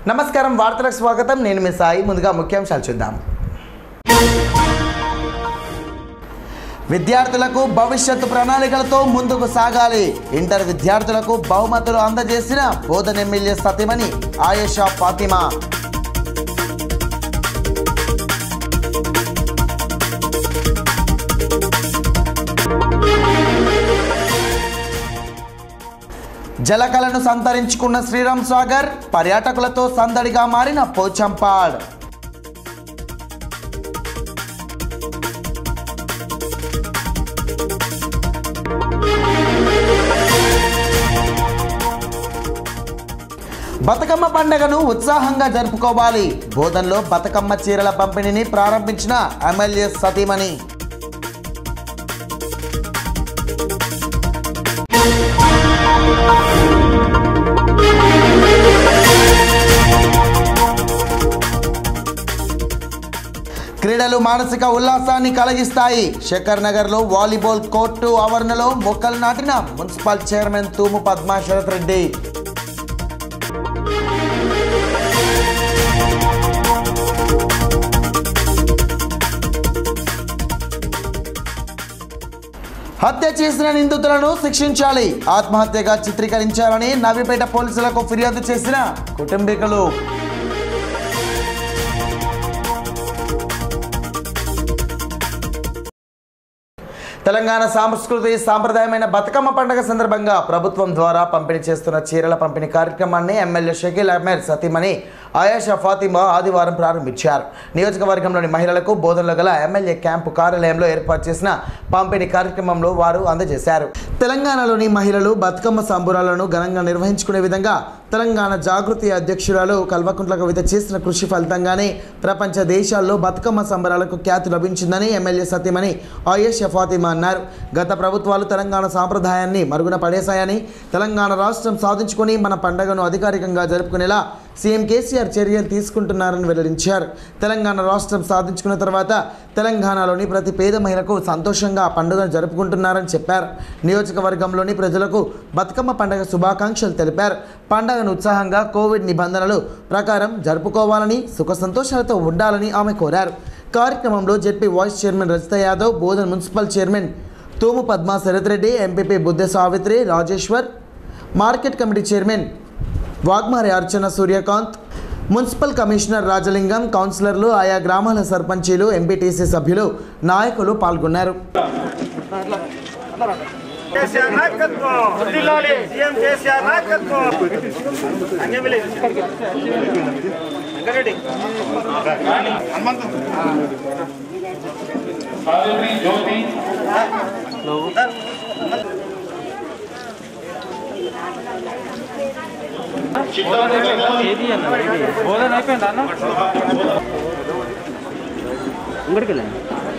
నమస్కారం వార్తలకు స్వాగతం నేను మీ సాయి ముందుగా ముఖ్యాంశాలు చూద్దాం విద్యార్థులకు భవిష్యత్తు ప్రణాళికలతో ముందుకు సాగాలి ఇంటర్ విద్యార్థులకు బహుమతులు అందజేసిన బోధన ఎమ్మెల్యే సతీమణి ఆయేషా ఫాతిమా జలకలను సంతరించుకున్న శ్రీరామ్ సాగర్ పర్యాటకులతో సందడిగా మారిన పోచంపాడ్ బతుకమ్మ పండుగను ఉత్సాహంగా జరుపుకోవాలి బోధన్లో బతుకమ్మ చీరల పంపిణీని ప్రారంభించిన ఎమ్మెల్యే సతీమణి క్రీడలు మానసిక ఉల్లాసాన్ని కలిగిస్తాయి శేఖర్ నగర్లో వాలీబాల్ కోర్టు ఆవరణలో మొక్కలు నాటిన మున్సిపల్ చైర్మన్ తూము పద్మా శరత్ రెడ్డి హత్య చేసిన నిందితులను శిక్షించాలి ఆత్మహత్యగా చిత్రీకరించాలని నవీపేట పోలీసులకు ఫిర్యాదు చేసిన కుటుంబీకులు తెలంగాణ సాంస్కృతి సాంప్రదాయమైన బతుకమ్మ పండుగ సందర్భంగా ప్రభుత్వం ద్వారా పంపిణీ చేస్తున్న చీరల పంపిణీ కార్యక్రమాన్ని ఎమ్మెల్యే షకీల్ అహ్మద్ సతీమణి ఆయాషా ఫాతిమా ఆదివారం ప్రారంభించారు నియోజకవర్గంలోని మహిళలకు బోధనలో గల ఎమ్మెల్యే క్యాంపు కార్యాలయంలో ఏర్పాటు చేసిన పంపిణీ కార్యక్రమంలో వారు అందజేశారు తెలంగాణలోని మహిళలు బతుకమ్మ సంబురాలను ఘనంగా నిర్వహించుకునే విధంగా తెలంగాణ జాగృతి అధ్యక్షురాలు కల్వకుంట్ల కవిత చేసిన కృషి ఫలితంగానే ప్రపంచ దేశాల్లో బతుకమ్మ సంబరాలకు ఖ్యాతి లభించిందని ఎమ్మెల్యే సత్యమని ఆయేష ఫాతిమా అన్నారు గత ప్రభుత్వాలు తెలంగాణ సాంప్రదాయాన్ని మరుగున పడేశాయని తెలంగాణ రాష్ట్రం సాధించుకొని మన పండుగను అధికారికంగా జరుపుకునేలా సీఎం కేసీఆర్ చర్యలు తీసుకుంటున్నారని వెల్లడించారు తెలంగాణ రాష్ట్రం సాధించుకున్న తర్వాత తెలంగాణలోని ప్రతి పేద మహిళకు సంతోషంగా ఆ పండుగను జరుపుకుంటున్నారని చెప్పారు నియోజకవర్గంలోని ప్రజలకు బతుకమ్మ పండుగ శుభాకాంక్షలు తెలిపారు పండుగను ఉత్సాహంగా కోవిడ్ నిబంధనలు ప్రకారం జరుపుకోవాలని సుఖ సంతోషాలతో ఉండాలని ఆమె కోరారు కార్యక్రమంలో ZP vice chairman Rajitha Yadav Bodhan municipal chairman Thumu Padma Sharath Reddy MPP Buddha Savitri Rajeshwar market committee chairman Wagmare Archana Suryakant municipal commissioner Rajalingam కౌన్సిలర్లు ఆయా గ్రామాల సర్పంచీలు ఎంపీటీసీ సభ్యులు నాయకులు పాల్గొన్నారు కేసీఆర్ నాయకత్వం వర్ధిల్లాలి సీఎం కేసీఆర్ నాయకత్వం అంగమిలి వెంకరెడ్డి సావిత్రి జ్యోతి ఏది అన్న ఇది బోధన అయిపోయిందా అన్న ఇంకడికి వెళ్ళండి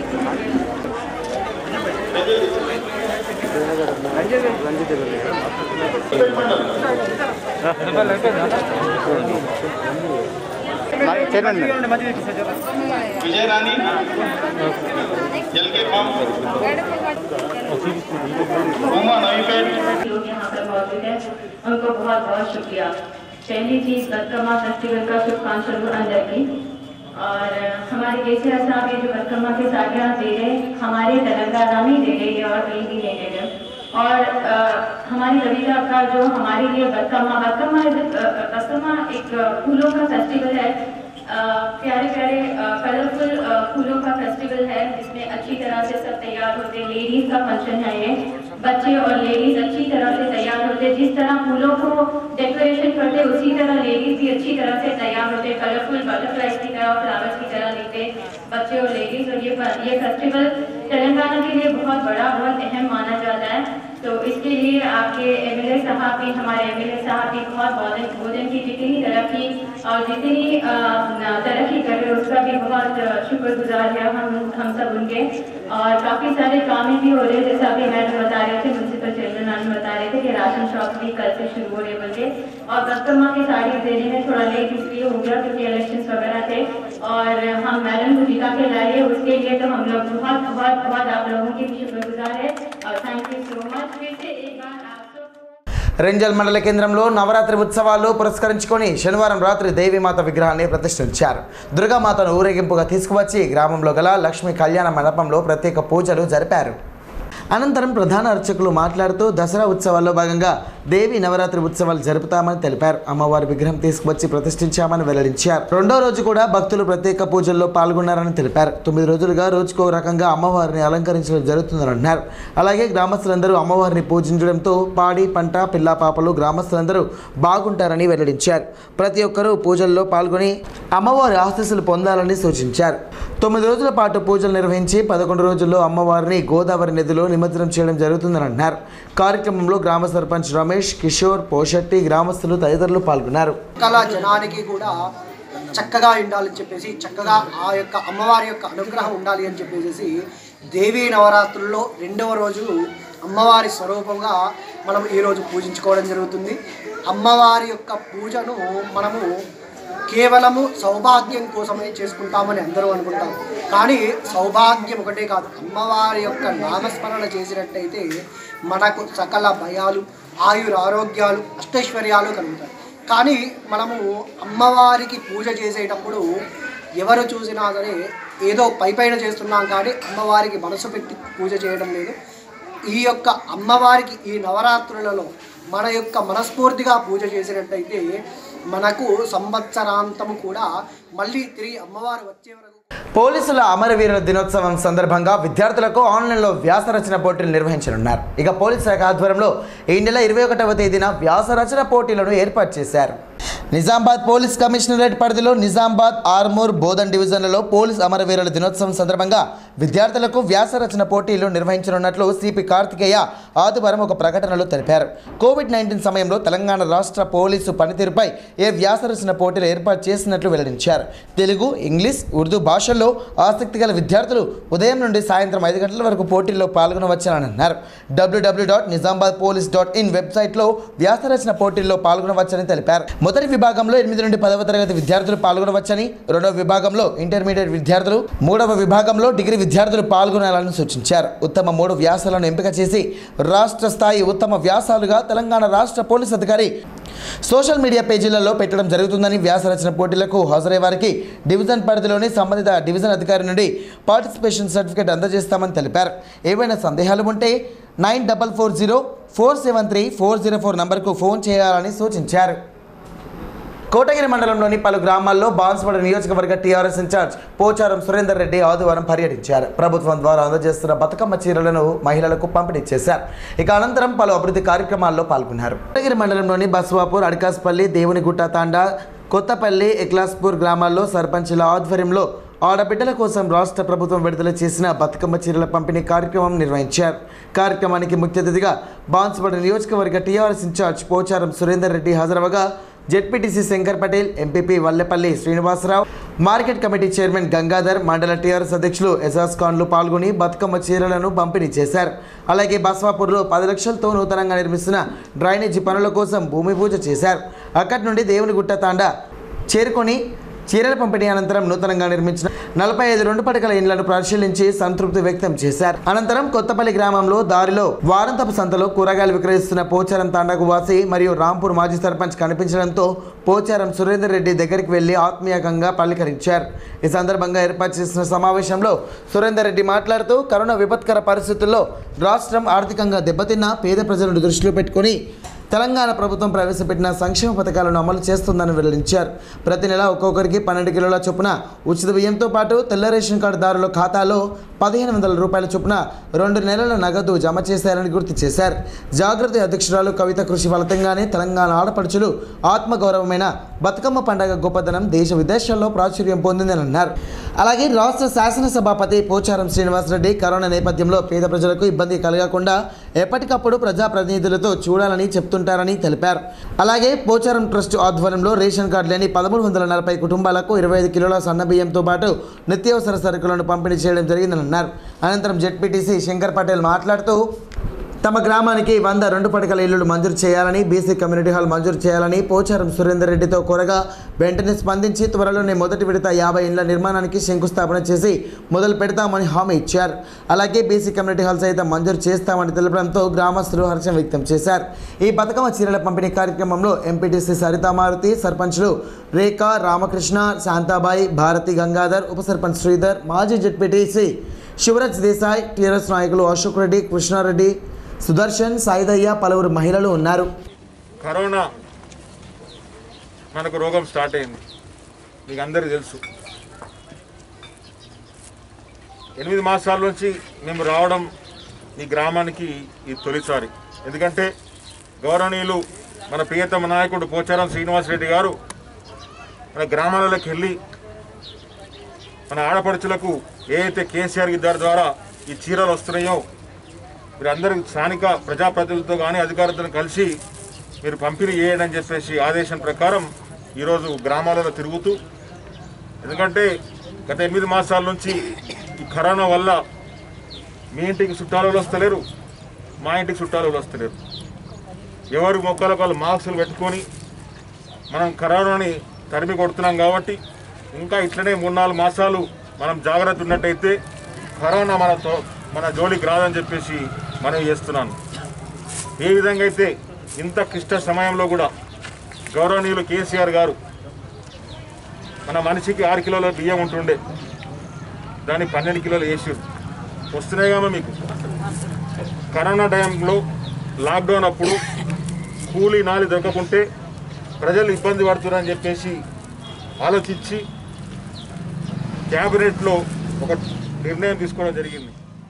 విజయరాణి ఎల్కే ఫామ్ ఉమా నవీపేట్ लोग यहाँ पर मौजूद हैं उनको बहुत बहुत शुक्रिया पहली चीज बदकमा फेस्टिवल का शुभकामनाएं अंदर की और हमारे केसीआर साहब ये जो बदकमा के सालियाँ दे रहे हमारे तेलंगाना में दे रहे हैं और कहीं भी नहीं दे रहे और अ, हमारी रवीला का जो हमारे लिए बदकमा बदकमा बदकमा एक फूलों का फेस्टिवल है अ, प्यारे प्यारे कलरफुल फूलों का फेस्टिवल है जिसमें अच्छी तरह से सब तैयार होते हैं लेडीज का फंक्शन है ये बच्चे और लेडीज अच्छी तरह से तैयार होते हैं जिस तरह फूलों को डेकोरेशन करते हैं उसी तरह लेडीज भी अच्छी तरह से तैयार होते हैं कलरफुल बटरफ्लाइज की तरह फ्लावर्स की तरह दिखते बच्चे और लेडीज और ये ये फेस्टिवल तेलंगाना के लिए बहुत बड़ा बहुत अहम माना जाता है तो इसके लिए आपके एमएलए साहब भी हमारे एमएलए साहब भी बहुत भोजन भोजन की जितनी तरक्की और जितनी अ, तरक्की कर रहे हैं उसका भी बहुत अ, शुक्रगुजार है हम हम सब उनके और काफी सारे काम भी हो रहे हैं जैसा अभी मैडम बता रहे थे म्यूनसिपल चेयरमैन मैम बता रहे थे कि राशन शॉप भी कल से शुरू हो रहे बोल के और कस्टमर की साड़ी देने में थोड़ा लेट इसलिए हो गया क्योंकि इलेक्शन वगैरह थे और हम मैडम को जिता के लाए उसके लिए तो हम लोग बहुत बहुत बहुत आप लोगों की भी शुक्रगुजार है और थैंक यू सो मच फिर से एक बार आप सबको రెంజల్ మండల కేంద్రంలో నవరాత్రి ఉత్సవాలు పురస్కరించుకొని శనివారం రాత్రి దేవీమాత విగ్రహాన్ని ప్రతిష్ఠించారు దుర్గామాతను ఊరేగింపుగా తీసుకువచ్చి గ్రామంలో గల లక్ష్మీ కళ్యాణ మండపంలో ప్రత్యేక పూజలు జరిపారు అనంతరం ప్రధాన అర్చకులు మాట్లాడుతూ దసరా ఉత్సవాల్లో భాగంగా దేవి నవరాత్రి ఉత్సవాలు జరుపుతామని తెలిపారు అమ్మవారి విగ్రహం తీసుకువచ్చి ప్రతిష్ఠించామని వెల్లడించారు రెండో రోజు కూడా భక్తులు ప్రత్యేక పూజల్లో పాల్గొన్నారని తెలిపారు తొమ్మిది రోజులుగా రోజుకో రకంగా అమ్మవారిని అలంకరించడం జరుగుతుందని అన్నారు అలాగే గ్రామస్తులందరూ అమ్మవారిని పూజించడంతో పాడి పంట పిల్ల పాపలు గ్రామస్తులందరూ బాగుంటారని వెల్లడించారు ప్రతి ఒక్కరూ పూజల్లో పాల్గొని అమ్మవారి ఆశీస్సులు పొందాలని సూచించారు తొమ్మిది రోజుల పాటు పూజలు నిర్వహించి పదకొండు రోజుల్లో అమ్మవారిని గోదావరి నదిలో నిమజ్జనం చేయడం జరుగుతుందని అన్నారు కార్యక్రమంలో గ్రామ సర్పంచ్ రమేష్ కిషోర్ పోషెట్టి గ్రామస్తులు తదితరులు పాల్గొన్నారు కళ జనానికి కూడా చక్కగా ఉండాలని చెప్పేసి చక్కగా ఆ యొక్క అమ్మవారి యొక్క అనుగ్రహం ఉండాలి అని చెప్పేసి దేవీ నవరాత్రుల్లో రెండవ రోజు అమ్మవారి స్వరూపంగా మనం ఈరోజు పూజించుకోవడం జరుగుతుంది అమ్మవారి యొక్క పూజను మనము కేవలము సౌభాగ్యం కోసమే చేసుకుంటామని అందరూ అనుకుంటాం కానీ సౌభాగ్యం ఒకటే కాదు అమ్మవారి యొక్క నామస్మరణ చేసినట్టయితే మనకు సకల భయాలు ఆయుర ఆరోగ్యాలు అష్టైశ్వర్యాలు కలుగుతాయి కానీ మనము అమ్మవారికి పూజ చేసేటప్పుడు ఎవరు చూసినా సరే ఏదో పై పైన చేస్తున్నాం కానీ అమ్మవారికి మనసు పెట్టి పూజ చేయడం లేదు ఈ యొక్క అమ్మవారికి ఈ నవరాత్రులలో మన యొక్క మనస్ఫూర్తిగా పూజ చేసినట్టయితే మనకు సంవత్సరాంతము కూడా మళ్ళీ తిరిగి అమ్మవారు వచ్చే వరకు పోలీసుల అమరవీరుల దినోత్సవం సందర్భంగా విద్యార్థులకు ఆన్లైన్లో వ్యాస రచన పోటీలు నిర్వహించనున్నారు ఇక పోలీస్ శాఖ ఆధ్వర్యంలో ఈ నెల ఇరవై ఒకటవ తేదీన వ్యాస రచన పోటీలను ఏర్పాటు చేశారు నిజామాబాద్ పోలీస్ కమిషనరేట్ పరిధిలో నిజామాబాద్ ఆర్మూర్ బోధన్ డివిజన్లలో పోలీస్ అమరవీరుల దినోత్సవం సందర్భంగా విద్యార్థులకు వ్యాస రచన పోటీలు నిర్వహించనున్నట్లు సిపి కార్తికేయ ఆదివారం ఒక ప్రకటనలో తెలిపారు కోవిడ్ నైన్టీన్ సమయంలో తెలంగాణ రాష్ట్ర పోలీసు పనితీరుపై ఏ వ్యాస రచన పోటీలు ఏర్పాటు చేసినట్లు వెల్లడించారు తెలుగు ఇంగ్లీష్ ఉర్దూ భాషల్లో ఆసక్తి గల విద్యార్థులు ఉదయం నుండి సాయంత్రం ఐదు గంటల వరకు పోటీల్లో పాల్గొనవచ్చని అన్నారు WWW dot Nizamabad police dot in వెబ్సైట్లో వ్యాస రచన పోటీల్లో పాల్గొనవచ్చని తెలిపారు మొదటి విభాగంలో ఎనిమిది నుండి పదవ తరగతి విద్యార్థులు పాల్గొనవచ్చని రెండవ విభాగంలో ఇంటర్మీడియట్ విద్యార్థులు మూడవ విభాగంలో డిగ్రీ విద్యార్థులు పాల్గొనాలని సూచించారు ఉత్తమ మూడు వ్యాసాలను ఎంపిక చేసి రాష్ట్ర స్థాయి ఉత్తమ వ్యాసాలుగా తెలంగాణ రాష్ట్ర పోలీస్ అధికారి సోషల్ మీడియా పేజీలలో పెట్టడం జరుగుతుందని వ్యాస రచన పోటీలకు హాజరయ్యే వారికి డివిజన్ పరిధిలోని సంబంధిత డివిజన్ అధికారి నుండి పార్టిసిపేషన్ సర్టిఫికేట్ అందజేస్తామని తెలిపారు ఏవైనా సందేహాలు ఉంటే nine double four zero four seven three four zero four నంబర్కు ఫోన్ చేయాలని సూచించారు కోటగిరి మండలంలోని పలు గ్రామాల్లో బాన్స్వాడ నియోజకవర్గ టీఆర్ఎస్ ఇన్ఛార్జ్ పోచారం సురేందర్ రెడ్డి ఆదివారం పర్యటించారు ప్రభుత్వం ద్వారా అందజేస్తున్న బతుకమ్మ చీరలను మహిళలకు పంపిణీ చేశారు ఇక అనంతరం పలు అభివృద్ధి కార్యక్రమాల్లో పాల్గొన్నారు కోటగిరి మండలంలోని బస్వాపూర్ అడికాస్పల్లి దేవునిగుట్ట తాండా కొత్తపల్లి ఎక్లాస్పూర్ గ్రామాల్లో సర్పంచుల ఆధ్వర్యంలో ఆడబిడ్డల కోసం రాష్ట్ర ప్రభుత్వం విడుదల చేసిన బతుకమ్మ చీరల పంపిణీ కార్యక్రమం నిర్వహించారు కార్యక్రమానికి ముఖ్య అతిథిగా బాన్స్వాడ నియోజకవర్గ టీఆర్ఎస్ ఇన్ఛార్జ్ పోచారం సురేందర్ రెడ్డి హాజరవగా ZPTC Shankar Patel MPP Vallepalli Srinivasarao market committee chairman Gangadhar మండల టీఆర్ఎస్ అధ్యక్షులు ఎజాజ్ ఖాన్లు పాల్గొని బతుకమ్మ చీరలను పంపిణీ చేశారు అలాగే బస్వాపూర్లో పది లక్షలతో నూతనంగా నిర్మిస్తున్న డ్రైనేజీ పనుల కోసం భూమి పూజ చేశారు అక్కడి నుండి దేవునిగుట్ట తాండా చేరుకొని చీరల పంపిణీ అనంతరం నూతనంగా నిర్మించిన నలభై ఐదు రెండు పడకల ఇండ్లను పరిశీలించి సంతృప్తి వ్యక్తం చేశారు అనంతరం కొత్తపల్లి గ్రామంలో దారిలో వారంతపు సంతలో కూరగాయలు విక్రయిస్తున్న పోచారం తాండాకు వాసి మరియు రాంపూర్ మాజీ సర్పంచ్ కనిపించడంతో పోచారం సురేందర్ రెడ్డి దగ్గరికి వెళ్లి ఆత్మీయంగా పలకరించారు ఈ సందర్భంగా ఏర్పాటు చేసిన సమావేశంలో సురేందర్ రెడ్డి మాట్లాడుతూ కరోనా విపత్కర పరిస్థితుల్లో రాష్ట్రం ఆర్థికంగా దెబ్బతిన్న పేద ప్రజలను దృష్టిలో పెట్టుకొని తెలంగాణ ప్రభుత్వం ప్రవేశపెట్టిన సంక్షేమ పథకాలను అమలు చేస్తుందని వెల్లడించారు ప్రతి నెల ఒక్కొక్కరికి పన్నెండు కిలోల చొప్పున ఉచిత బియ్యంతో పాటు తెల్ల రేషన్ కార్డుదారుల ఖాతాలో పదిహేను వందల రూపాయల చొప్పున రెండు నెలల నగదు జమ చేశారని గుర్తు చేశారు జాగృతి అధ్యక్షురాలు కవిత కృషి ఫలితంగానే తెలంగాణ ఆడపడుచులు ఆత్మగౌరవమైన బతుకమ్మ పండగ గొప్పదనం దేశ విదేశాల్లో ప్రాచుర్యం పొందిందని అన్నారు అలాగే రాష్ట్ర శాసనసభాపతి పోచారం శ్రీనివాసరెడ్డి కరోనా నేపథ్యంలో పేద ప్రజలకు ఇబ్బంది కలగకుండా ఎప్పటికప్పుడు ప్రజాప్రతినిధులతో చూడాలని చెప్తుంటారని తెలిపారు అలాగే పోచారం ట్రస్ట్ ఆధ్వర్యంలో రేషన్ కార్డు లేని పదమూడు వందల నలభై కుటుంబాలకు ఇరవై ఐదు కిలోల సన్న బియ్యంతో పాటు నిత్యావసర సరుకులను పంపిణీ చేయడం జరిగిందని అన్నారు అనంతరం జెడ్పీటీసీ శంకర్ పటేల్ మాట్లాడుతూ తమ గ్రామానికి వంద రెండు పడకల ఇల్లులు మంజూరు చేయాలని బీసీ కమ్యూనిటీ హాల్ మంజూరు చేయాలని పోచారం సురేందర్ రెడ్డితో కోరగా వెంటనే స్పందించి త్వరలోనే మొదటి విడత యాభై ఇండ్ల నిర్మాణానికి శంకుస్థాపన చేసి మొదలు పెడతామని హామీ ఇచ్చారు అలాగే బీసీ కమ్యూనిటీ హాల్ సైతం మంజూరు చేస్తామని తెలపడంతో గ్రామస్తులు హర్షం వ్యక్తం చేశారు ఈ బతుకమ్మ చీరల పంపిణీ కార్యక్రమంలో ఎంపీటీసీ సరితామారుతి సర్పంచ్లు రేఖ రామకృష్ణ శాంతాబాయి భారతి గంగాధర్ ఉప సర్పంచ్ శ్రీధర్ మాజీ జడ్పీటీసీ శివరాజ్ దేశాయ్ టీఆర్ఎస్ నాయకులు అశోక్ రెడ్డి కృష్ణారెడ్డి సుదర్శన్ సాయిదయ్య పలువురు మహిళలు ఉన్నారు కరోనా మనకు రోగం స్టార్ట్ అయింది మీకు అందరికీ తెలుసు ఎనిమిది మాసాల నుంచి మేము రావడం ఈ గ్రామానికి ఈ తొలిసారి ఎందుకంటే గౌరవనీయులు మన ప్రియతమ నాయకుడు పోచారం శ్రీనివాసరెడ్డి గారు మన గ్రామాలలోకి వెళ్ళి మన ఆడపడుచులకు ఏ అయితే కేసీఆర్ గారి ద్వారా ఈ చీరలు వస్తున్నాయో మీరందరూ స్థానిక ప్రజాప్రతినిధులతో కానీ అధికారులతో కలిసి మీరు పంపిణీ చేయండి అని చెప్పేసి ఆదేశం ప్రకారం ఈరోజు గ్రామాలలో తిరుగుతూ ఎందుకంటే గత ఎనిమిది మాసాల నుంచి ఈ కరోనా వల్ల మీ ఇంటికి చుట్టాలు వాళ్ళు వస్తలేరు మా ఇంటికి చుట్టాలు వాళ్ళు వస్తలేరు ఎవరి మొక్కలకు వాళ్ళు మాస్కులు పెట్టుకొని మనం కరోనాని తరిమి కొడుతున్నాం కాబట్టి ఇంకా ఇట్లనే మూడు నాలుగు మాసాలు మనం జాగ్రత్త ఉన్నట్టయితే కరోనా మనతో మన జోలికి రాదని చెప్పేసి మనం చేస్తున్నాను ఏ విధంగా అయితే ఇంత క్లిష్ట సమయంలో కూడా గౌరవనీయులు కేసీఆర్ గారు మన మనిషికి ఆరు కిలోల బియ్యం ఉంటుండే దాన్ని పన్నెండు కిలోలు వేసి వస్తున్నాయి కదా మీకు కరోనా టైంలో లాక్డౌన్ అప్పుడు కూలీ నాలి దొరకకుంటే ప్రజలు ఇబ్బంది పడుతున్నారని చెప్పేసి ఆలోచించి క్యాబినెట్లో ఒక నిర్ణయం తీసుకోవడం జరిగింది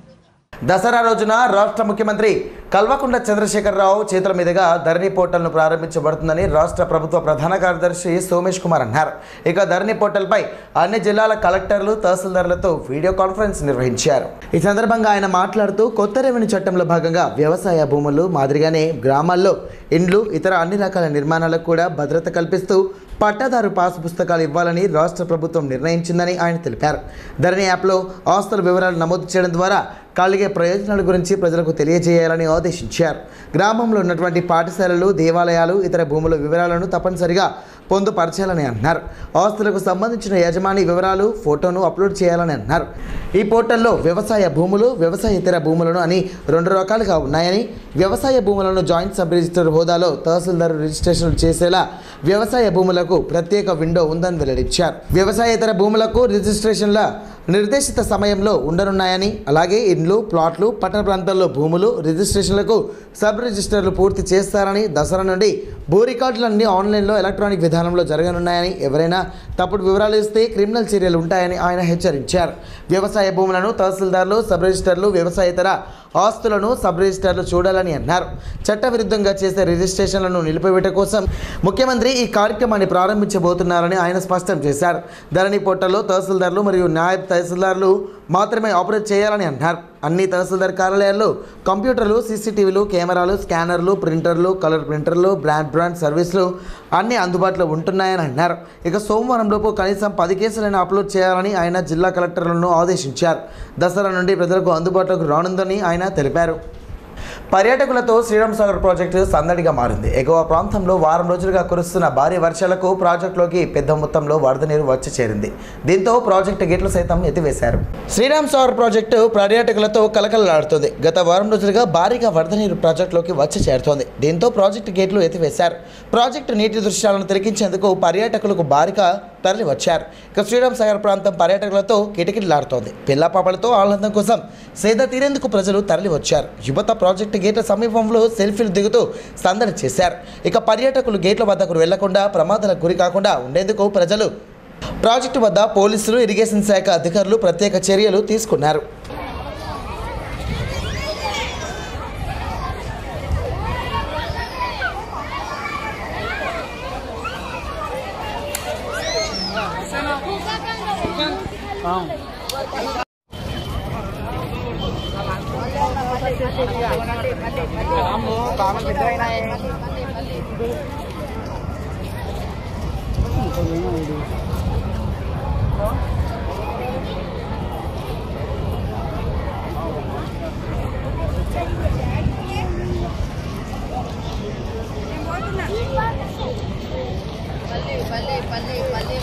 దసరా రోజున రాష్ట్ర ముఖ్యమంత్రి కల్వకుంట్ల చంద్రశేఖరరావు చేతుల మీదుగా ధరణి పోర్టల్ను ప్రారంభించబడుతుందని రాష్ట్ర ప్రభుత్వ ప్రధాన కార్యదర్శి సోమేష్ కుమార్ అన్నారు ఇక ధరణి పోర్టల్పై అన్ని జిల్లాల కలెక్టర్లు తహసీల్దార్లతో వీడియో కాన్ఫరెన్స్ నిర్వహించారు ఈ సందర్భంగా ఆయన మాట్లాడుతూ కొత్త రెవెన్యూ చట్టంలో భాగంగా వ్యవసాయ భూములు మాదిరిగానే గ్రామాల్లో ఇండ్లు ఇతర అన్ని రకాల నిర్మాణాలకు కూడా భద్రత కల్పిస్తూ పట్టాదారు పాస్ పుస్తకాలు ఇవ్వాలని రాష్ట్ర ప్రభుత్వం నిర్ణయించిందని ఆయన తెలిపారు ధరణి యాప్లో ఆస్తుల వివరాలు నమోదు చేయడం ద్వారా కలిగే ప్రయోజనాల గురించి ప్రజలకు తెలియజేయాలని ఆదేశించారు గ్రామంలో ఉన్నటువంటి పాఠశాలలు దేవాలయాలు ఇతర భూముల వివరాలను తప్పనిసరిగా పొందుపరచాలని అన్నారు ఆస్తులకు సంబంధించిన యజమాని వివరాలు ఫోటోను అప్లోడ్ చేయాలని అన్నారు ఈ పోర్టల్లో వ్యవసాయ భూములు వ్యవసాయ ఇతర భూములను అని రెండు రకాలుగా ఉన్నాయని వ్యవసాయ భూములను జాయింట్ సబ్ రిజిస్టర్ హోదాలో తహసీల్దార్ రిజిస్ట్రేషన్ చేసేలా వ్యవసాయ భూములకు ప్రత్యేక విండో ఉందని వెల్లడించారు వ్యవసాయేతర భూములకు రిజిస్ట్రేషన్ల నిర్దేశిత సమయంలో ఉండనున్నాయని అలాగే ఇండ్లు ప్లాట్లు పట్టణ ప్రాంతాల్లో భూములు రిజిస్ట్రేషన్లకు సబ్ రిజిస్టర్లు పూర్తి చేస్తారని దసరా నుండి భూ రికార్డులన్నీ ఆన్లైన్లో ఎలక్ట్రానిక్ విధానంలో జరగనున్నాయని ఎవరైనా తప్పుడు వివరాలు ఇస్తే క్రిమినల్ చర్యలు ఉంటాయని ఆయన హెచ్చరించారు వ్యవసాయ భూములను తహసీల్దార్లు సబ్ రిజిస్టర్లు వ్యవసాయేతర ఆస్తులను సబ్ రిజిస్టర్లు చూడాలని అన్నారు చట్టవిరుద్ధంగా చేసే రిజిస్ట్రేషన్లను నిలిపివేట కోసం ముఖ్యమంత్రి ఈ కార్యక్రమాన్ని ప్రారంభించబోతున్నారని ఆయన స్పష్టం చేశారు ధరణి పోర్టల్లో తహసీల్దార్లు మరియు నాయబ్ తహసీల్దార్లు మాత్రమే ఆపరేట్ చేయాలని అన్నారు అన్ని తహసీల్దార్ కార్యాలయాల్లో కంప్యూటర్లు సీసీటీవీలు కెమెరాలు స్కానర్లు ప్రింటర్లు కలర్ ప్రింటర్లు బ్రాండ్ బ్రాండ్ సర్వీసులు అన్నీ అందుబాటులో ఉంటున్నాయని అన్నారు ఇక సోమవారం లోపు కనీసం పది కేసులైనా అప్లోడ్ చేయాలని ఆయన జిల్లా కలెక్టర్లను ఆదేశించారు దసరా నుండి ప్రజలకు అందుబాటులోకి రానుందని ఆయన తెలిపారు పర్యాటకులతో శ్రీరామ్ సాగర్ ప్రాజెక్టు సందడిగా మారింది ఎగువ ప్రాంతంలో వారం రోజులుగా కురుస్తున్న భారీ వర్షాలకు ప్రాజెక్టులోకి పెద్ద మొత్తంలో వరద నీరు వచ్చి చేరింది దీంతో ప్రాజెక్టు గేట్లు సైతం ఎత్తివేశారు శ్రీరామ్ సాగర్ ప్రాజెక్టు పర్యాటకులతో కలకలలాడుతుంది గత వారం రోజులుగా భారీగా వరద నీరు ప్రాజెక్టులోకి వచ్చి చేరుతోంది దీంతో ప్రాజెక్టు గేట్లు ఎత్తివేశారు ప్రాజెక్టు నీటి దృశ్యాలను తిరిగించేందుకు పర్యాటకులకు భారీగా తరలి వచ్చారు ఇక శ్రీరామ్ సాగర్ ప్రాంతం పర్యాటకులతో కిటకిటలాడుతోంది పిల్ల పాపలతో ఆహ్లాదం కోసం సేద తీరేందుకు ప్రజలు తరలి వచ్చారు యువత ప్రాజెక్టు గేట్ల సమీపంలో సెల్ఫీలు దిగుతూ సందడి చేశారు ఇక పర్యాటకులు గేట్ల వద్దకు వెళ్లకుండా ప్రమాదాలకు గురి కాకుండా ఉండేందుకు ప్రజలు ప్రాజెక్టు వద్ద పోలీసులు ఇరిగేషన్ శాఖ అధికారులు ప్రత్యేక చర్యలు తీసుకున్నారు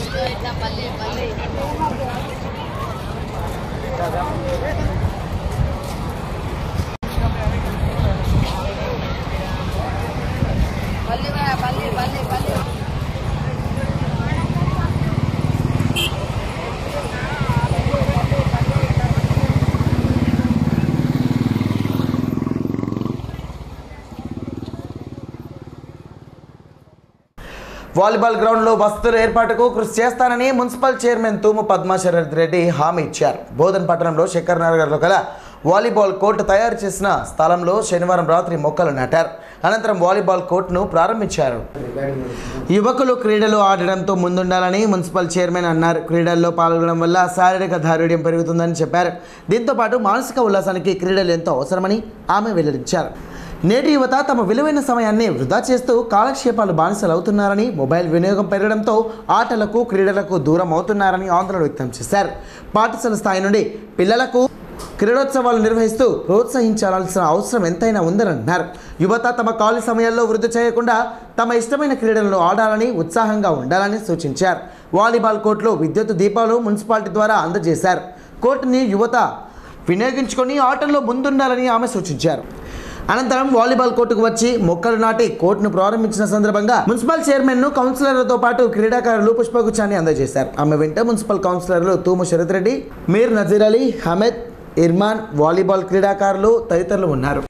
వాలీబాల్ గ్రౌండ్లో వసతుల ఏర్పాటుకు కృషి చేస్తానని మున్సిపల్ చైర్మన్ తూము పద్మాశరథ్ రెడ్డి హామీ ఇచ్చారు బోధన్ పట్టణంలో శంకర్ నగర్లో గల వాలీబాల్ కోర్టు తయారు చేసిన స్థలంలో శనివారం రాత్రి మొక్కలు నాటారు అనంతరం వాలీబాల్ కోర్టును ప్రారంభించారు యువకులు క్రీడలు ఆడడంతో ముందుండాలని మున్సిపల్ చైర్మన్ అన్నారు క్రీడల్లో పాల్గొనడం వల్ల శారీరక దారుఢ్యం పెరుగుతుందని చెప్పారు దీంతో పాటు మానసిక ఉల్లాసానికి క్రీడలు ఎంతో అవసరమని ఆమె వెల్లడించారు నేటి యువత తమ విలువైన సమయాన్ని వృధా చేస్తూ కాలక్షేపాలు బానిసలు అవుతున్నారని మొబైల్ వినియోగం పెరగడంతో ఆటలకు క్రీడలకు దూరం అవుతున్నారని ఆందోళన వ్యక్తం చేశారు పాఠశాల స్థాయి నుండి పిల్లలకు క్రీడోత్సవాలు నిర్వహిస్తూ ప్రోత్సహించాల్సిన అవసరం ఎంతైనా ఉందని అన్నారు యువత తమ ఖాళీ సమయాల్లో వృద్ధి చేయకుండా తమ ఇష్టమైన క్రీడలను ఆడాలని ఉత్సాహంగా ఉండాలని సూచించారు వాలీబాల్ కోర్టులో విద్యుత్ దీపాలు మున్సిపాలిటీ ద్వారా అందజేశారు కోర్టుని యువత వినియోగించుకొని ఆటల్లో ముందుండాలని ఆమె సూచించారు అనంతరం వాలీబాల్ కోర్టుకు వచ్చి మొక్కలు నాటి కోర్టును ప్రారంభించిన సందర్భంగా మున్సిపల్ చైర్మన్ ను కౌన్సిలర్లతో పాటు క్రీడాకారులు పుష్పగుచ్చాన్ని అందజేశారు ఆమె వెంట మున్సిపల్ కౌన్సిలర్లు తూము శరత్ రెడ్డి మీర్ నజీర్ అలీ హమద్ ఇర్మాన్ వాలీబాల్ క్రీడాకారులు తదితరులు ఉన్నారు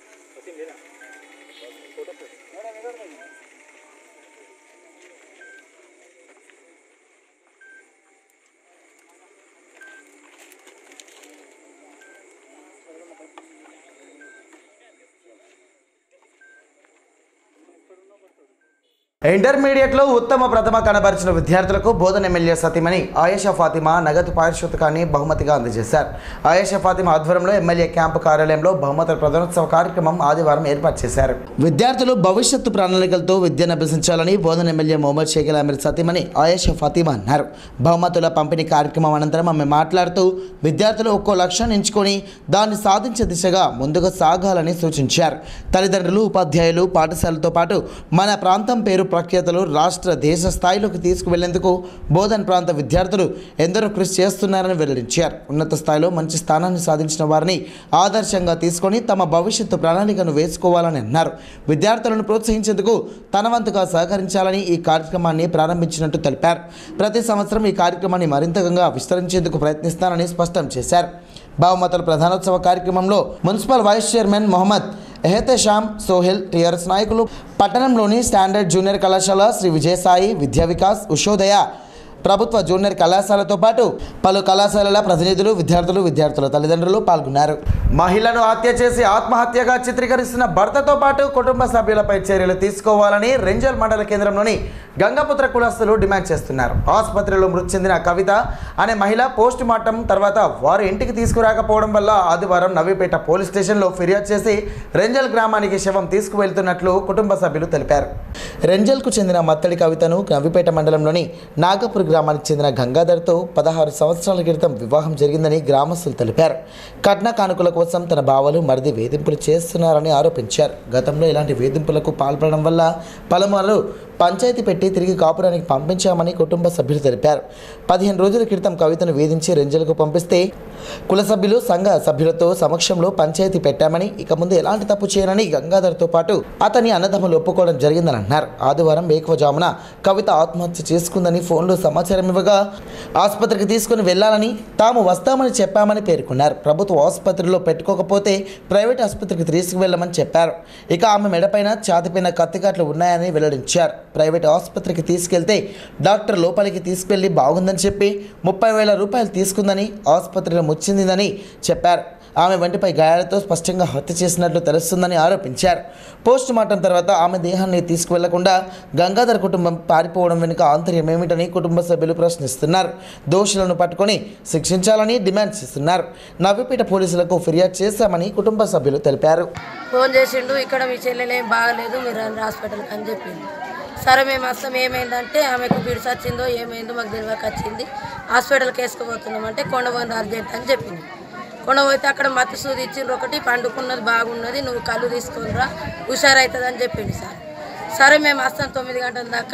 ఇంటర్మీడియట్లో ఉత్తమ ప్రథమ కనబరిచిన విద్యార్థులకు బోధన ఎమ్మెల్యే సతీమణి ఆయేషా ఫాతిమా నగదు పారితోషికాన్ని బహుమతిగా అందజేశారు ఆయేషా ఫాతిమా ఆధ్వర్యంలో ఎమ్మెల్యే క్యాంపు కార్యాలయంలో బహుమతుల ప్రధానోత్సవ కార్యక్రమం ఆదివారం ఏర్పాటు చేశారు విద్యార్థులు భవిష్యత్తు ప్రణాళికలతో విద్యను అభ్యసించాలని బోధన ఎమ్మెల్యే మొహమ్మద్ షేఖిల్ అమీర్ సతీమణి ఆయేషా ఫాతిమా అన్నారు బహుమతుల పంపిణీ కార్యక్రమం అనంతరం ఆమె మాట్లాడుతూ విద్యార్థులు ఒక్కో లక్ష్యాన్ని ఎంచుకొని దాన్ని సాధించే దిశగా ముందుకు సాగాలని సూచించారు తల్లిదండ్రులు ఉపాధ్యాయులు పాఠశాలతో పాటు మన ప్రాంతం పేరు ప్రఖ్యాతలు రాష్ట్ర దేశ స్థాయిలోకి తీసుకువెళ్లేందుకు బోధన్ ప్రాంత విద్యార్థులు ఎందరో కృషి చేస్తున్నారని వెల్లడించారు ఉన్నత స్థాయిలో మంచి స్థానాన్ని సాధించిన వారిని ఆదర్శంగా తీసుకొని తమ భవిష్యత్తు ప్రణాళికను వేసుకోవాలని అన్నారు విద్యార్థులను ప్రోత్సహించేందుకు తన వంతుగా సహకరించాలని ఈ కార్యక్రమాన్ని ప్రారంభించినట్టు తెలిపారు ప్రతి సంవత్సరం ఈ కార్యక్రమాన్ని మరింతగా విస్తరించేందుకు ప్రయత్నిస్తానని స్పష్టం చేశారు బహుమతుల ప్రధానోత్సవ కార్యక్రమంలో municipal vice chairman Mohammed Ehtesham Sohail TRS నాయకులు పట్టణంలోని స్టాండర్డ్ జూనియర్ కళాశాల శ్రీ విజయసాయి విద్యా వికాస్ ఉషోదయ ప్రభుత్వ జూనియర్ కళాశాలతో పాటు పలు కళాశాలల ప్రతినిధులు విద్యార్థులు విద్యార్థుల తల్లిదండ్రులు పాల్గొన్నారు మహిళను హత్య చేసి ఆత్మహత్యగా చిత్రీకరిస్తున్న భర్తతో పాటు కుటుంబ సభ్యులపై చర్యలు తీసుకోవాలని రెంజల్ మండల కేంద్రంలోని గంగపుత్ర కులస్తులు డిమాండ్ చేస్తున్నారు ఆసుపత్రిలో మృతి చెందిన కవిత అనే మహిళ పోస్ట్ మార్టం తర్వాత వారు ఇంటికి తీసుకురాకపోవడం వల్ల ఆదివారం నవీపేట పోలీస్ స్టేషన్లో ఫిర్యాదు చేసి రెంజల్ గ్రామానికి శవం తీసుకువెళ్తున్నట్లు కుటుంబ సభ్యులు తెలిపారు రెంజల్కు చెందిన మత్తడి కవితను నవీపేట మండలంలోని నాగపూర్ గ్రామానికి చెందిన గంగాధర్తో పదహారు సంవత్సరాల క్రితం వివాహం జరిగిందని గ్రామస్తులు తెలిపారు కట్న కానుకల కోసం తన బావలు మరిది వేధింపులు చేస్తున్నారని ఆరోపించారు గతంలో ఇలాంటి వేధింపులకు పాల్పడడం వల్ల పలుమార్లు పంచాయతీ పెట్టి తిరిగి కాపురానికి పంపించామని కుటుంబ సభ్యులు తెలిపారు పదిహేను రోజుల క్రితం కవితను వేధించి రెంజల్కు పంపిస్తే కుల సభ్యులు సంఘ సభ్యులతో సమక్షంలో పంచాయతీ పెట్టామని ఇక ముందు ఎలాంటి తప్పు చేయనని గంగాధర్తో పాటు అతని అన్నదమ్ములు ఒప్పుకోవడం జరిగిందని అన్నారు ఆదివారం వేకువజామున కవిత ఆత్మహత్య చేసుకుందని ఫోన్లో సమాచారం ఇవ్వగా ఆసుపత్రికి తీసుకుని వెళ్లాలని తాము వస్తామని చెప్పామని పేర్కొన్నారు ప్రభుత్వ ఆసుపత్రిలో పెట్టుకోకపోతే ప్రైవేట్ ఆసుపత్రికి తీసుకువెళ్ళమని చెప్పారు ఇక ఆమె మెడపైన ఛాతిపైన కత్తిగాట్లు ఉన్నాయని వెల్లడించారు ప్రైవేట్ ఆసుపత్రికి తీసుకెళ్తే డాక్టర్ లోపలికి తీసుకెళ్లి బాగుందని చెప్పి ముప్పై వేల రూపాయలు తీసుకుందని ఆసుపత్రిలో ముచ్చిందని చెప్పారు ఆమె వంటిపై గాయాలతో స్పష్టంగా హత్య చేసినట్లు తెలుస్తుందని ఆరోపించారు పోస్ట్ మార్టం తర్వాత ఆమె దేహాన్ని తీసుకువెళ్లకుండా గంగాధర్ కుటుంబం పారిపోవడం వెనుక ఆంతర్యం ఏమిటని కుటుంబ సభ్యులు ప్రశ్నిస్తున్నారు దోషులను పట్టుకొని శిక్షించాలని డిమాండ్ చేస్తున్నారు నవ్విపేట పోలీసులకు ఫిర్యాదు చేశామని కుటుంబ సభ్యులు తెలిపారు ఫోన్ చేసిండు ఇక్కడ మీ చెల్లెలు ఏం బాగలేదు మీరు రండి హాస్పిటల్కి అని చెప్పింది సరే మేము వస్తాం ఏమైందంటే ఆమెకు పిడిసి వచ్చిందో ఏమైందో మాకు తెలియక వచ్చింది హాస్పిటల్కి వేసుకుపోతున్నాం అంటే కొండపోయింది అర్జెంట్ అని చెప్పింది కొండపోతే అక్కడ మత్తు సూది ఇచ్చిండ్రు ఒకటి పండుకున్నది బాగున్నది నువ్వు కళ్ళు తీసుకొని రా హుషారవుతుంది అని చెప్పింది సార్ సరే మేము వస్తాం తొమ్మిది గంటల దాకా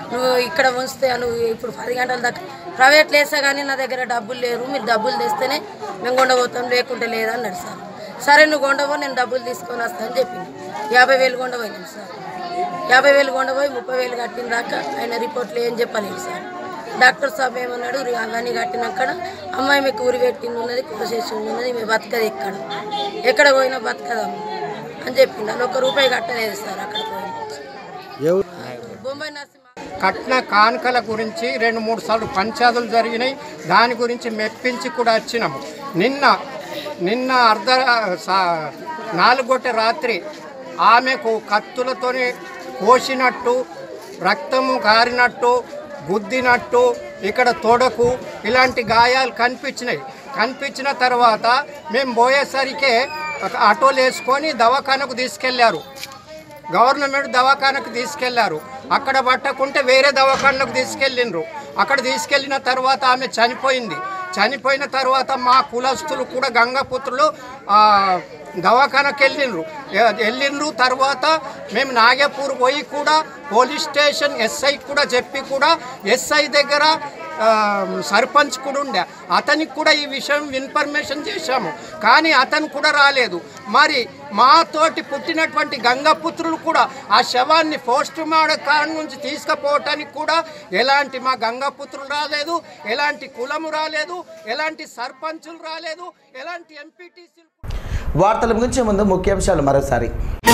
నువ్వు ఇక్కడ ఉంచితే నువ్వు ఇప్పుడు పది గంటల దాకా ప్రైవేట్ లేసా కానీ నా దగ్గర డబ్బులు లేరు మీరు డబ్బులు తెస్తేనే మేము కొండపోతాం లేకుంటే లేదా అన్నాడు సార్ సరే నువ్వు కొండపో నేను డబ్బులు తీసుకొని వస్తాను చెప్పింది యాభై వేలు కొండపోయినాం సార్ యాభై వేలు కొండపోయి ముప్పై వేలు కట్టిన దాకా ఆయన రిపోర్ట్లు ఏం చెప్పలేదు సార్ డాక్టర్ సాబ్ ఏమన్నాడు "రి- అవన్నీ కట్టినాక అమ్మాయి మీకు ఊరి పెట్టింది ఉన్నది కోసేసి ఉన్నది మీ బతకది ఎక్కడ ఎక్కడ పోయినా బతకదాం అని చెప్పిండు అని ఒక రూపాయి కట్టలేదు సార్ అక్కడ పోయి బొంబాయి నరసింహ కట్న కానుకల గురించి రెండు మూడు సార్లు పంచాదులు జరిగినాయి దాని గురించి మెప్పించి కూడా వచ్చినాము నిన్న నిన్న అర్ధ సా- నాలుగొట్ట రాత్రి ఆమెకు కత్తులతోని కోసినట్టు రక్తము కారినట్టు గుద్దినట్టు ఇక్కడ తొడకు ఇలాంటి గాయాలు కనిపించినాయి కనిపించిన తర్వాత మేము పోయేసరికే ఒక ఆటోలు వేసుకొని దవాఖానకు తీసుకెళ్లారు గవర్నమెంట్ దవాఖానకు తీసుకెళ్లారు అక్కడ పట్టకుంటే వేరే దవాఖానకు తీసుకెళ్ళిండ్రు అక్కడ తీసుకెళ్ళిన తర్వాత ఆమె చనిపోయింది చనిపోయిన తర్వాత మా కులస్తులు కూడా గంగపుత్రులు ఆ, దవాఖానకు వెళ్ళిండ్రు ఎ- వెళ్ళిండ్రు తర్వాత మేము నాగపూర్ పోయి కూడా పోలీస్ స్టేషన్ ఎస్ఐ కూడా చెప్పి కూడా ఎస్ఐ దగ్గర ఆ, సర్పంచ్ కూడా ఉండే అతనికి కూడా ఈ విషయం ఇన్ఫర్మేషన్ చేశాము కానీ అతను కూడా రాలేదు మరి మాతోటి పుట్టినటువంటి గంగపుత్రులు కూడా ఆ శవాన్ని పోస్ట్ కాడ నుంచి తీసుకుపోవటానికి కూడా ఎలాంటి మా గంగపుత్రులు రాలేదు ఎలాంటి కులము రాలేదు ఎలాంటి సర్పంచులు రాలేదు ఎలాంటి ఎంపీటీసీలు వార్తలు ముగించే ముందు ముఖ్యాంశాలు మరోసారి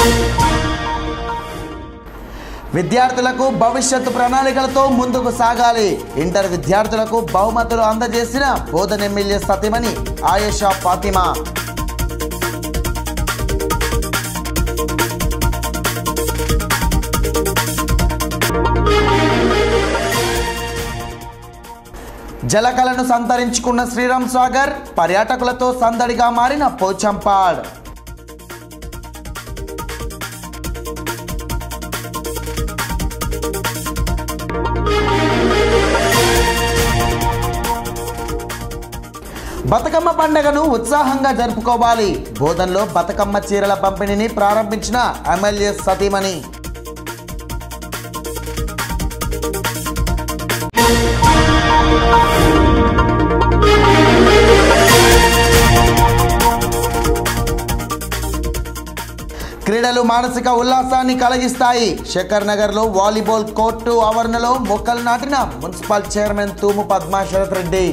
విద్యార్థులకు భవిష్యత్తు ప్రణాళికలతో ముందుకు సాగాలి ఇంటర్ విద్యార్థులకు బహుమతులు అందజేసిన బోధన ఎమ్మెల్యే సతీమణి ఆయేషా ఫాతిమా జలకళను సంతరించుకున్న శ్రీరామ్ సాగర్ పర్యాటకులతో సందడిగా మారిన పోచంపాడ్ బతుకమ్మ పండుగను ఉత్సాహంగా జరుపుకోవాలి బోధనలో బతుకమ్మ చీరల పంపిణీని ప్రారంభించిన ఎమ్మెల్యే సతీమణి క్రీడలు మానసిక ఉల్లాసాన్ని కలిగిస్తాయి శేఖర్ నగర్లో వాలీబాల్ కోర్టు ఆవరణలో మొక్కలు నాటిన మున్సిపల్ చైర్మన్ తూము పద్మాశరథ్ రెడ్డి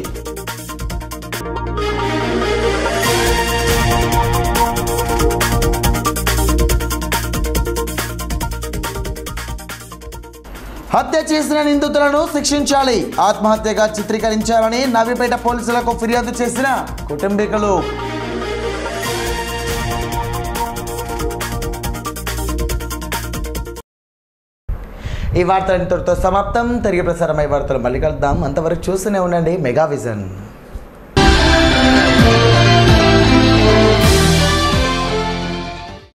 హత్య చేసిన నిందితులను శిక్షించాలి ఆత్మహత్యగా చిత్రీకరించారని నవీపేట పోలీసులకు ఫిర్యాదు చేసిన కుటుంబీకులు ఈ వార్తలు ఇంతటితో సమాప్తం తిరిగి ప్రసారమై వార్తలు మళ్ళీ కలుద్దాం అంతవరకు చూస్తూనే ఉండండి మెగా విజన్